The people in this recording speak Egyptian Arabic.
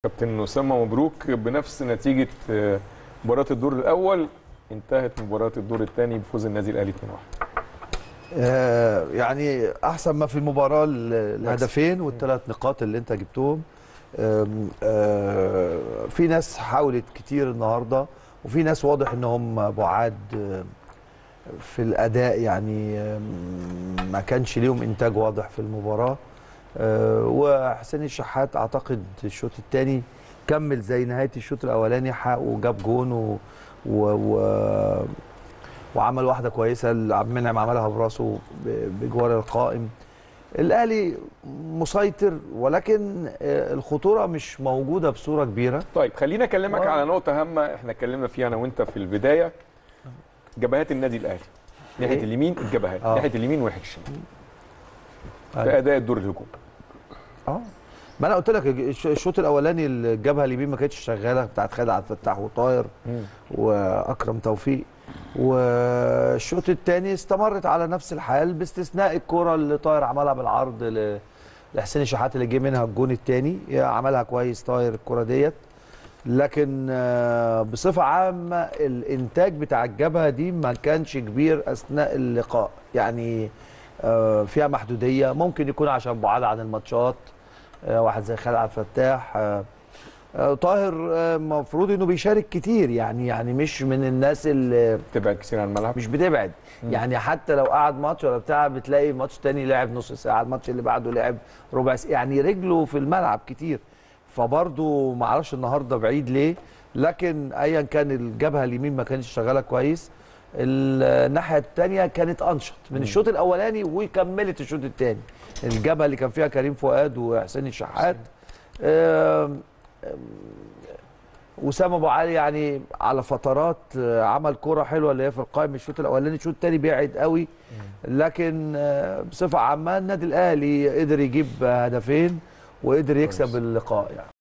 كابتن اسامه مبروك بنفس نتيجه آه، مباراه الدور الاول انتهت مباراه الدور الثاني بفوز النادي الاهلي 2-1 آه، يعني احسن ما في المباراه ال- الهدفين والثلاث نقاط اللي انت جبتهم آم، آه، في ناس حاولت كتير النهارده وفي ناس واضح ان هم بعاد آه، في الاداء يعني آم، ما كانش ليهم انتاج واضح في المباراه آه، وحسين الشحات اعتقد الشوط الثاني كمل زي نهايه الشوط الاولاني حقق وجاب جون و, و... و... وعمل واحده كويسه اللي عبد المنعم عملها براسه ب- بجوار القائم الاهلي مسيطر ولكن آه، الخطوره مش موجوده بصوره كبيره طيب خليني اكلمك آه. على نقطه هامه احنا اتكلمنا فيها انا وانت في البدايه جبهات النادي الاهلي ناحيه إيه؟ اليمين الجبهات آه. ناحيه اليمين وناحيه الشمال في أيوة. اداء الدور الهجومي اه ما انا قلت لك الش- الشوط الاولاني الجبهه اليمين ما كانتش شغاله بتاعت خالد عبد الفتاح وطاهر واكرم توفيق والشوط الثاني استمرت على نفس الحال باستثناء الكره اللي طاهر عملها بالعرض ل- لحسين الشحات اللي جه منها الجون الثاني عملها كويس طاهر الكره ديت لكن آه، بصفه عامه الانتاج بتاع الجبهه دي ما كانش كبير اثناء اللقاء يعني آه، فيها محدوديه ممكن يكون عشان بعاد عن الماتشات آه، واحد زي خالد عبد الفتاح آه، آه، طاهر المفروض انه بيشارك كتير يعني يعني مش من الناس اللي تبعد كتير عن الملعب مش بتبعد يعني حتى لو قعد ماتش ولا بتاع بتلاقي ماتش تاني لعب نص ساعه الماتش اللي بعده لعب ربع ساعه يعني رجله في الملعب كتير فبرضه ما اعرفش النهارده بعيد ليه لكن ايا كان الجبهه اليمين ما كانتش شغاله كويس الناحيه الثانيه كانت انشط من الشوط الاولاني وكملت الشوط الثاني الجبهه اللي كان فيها كريم فؤاد وحسين الشحات آم، آم، وسام ابو علي يعني على فترات آه، عمل كرة حلوه اللي هي في القائم الشوط الاولاني الشوط الثاني بعد قوي لكن آه، بصفه عامه النادي الاهلي قدر يجيب هدفين وقدر يكسب اللقاء يعني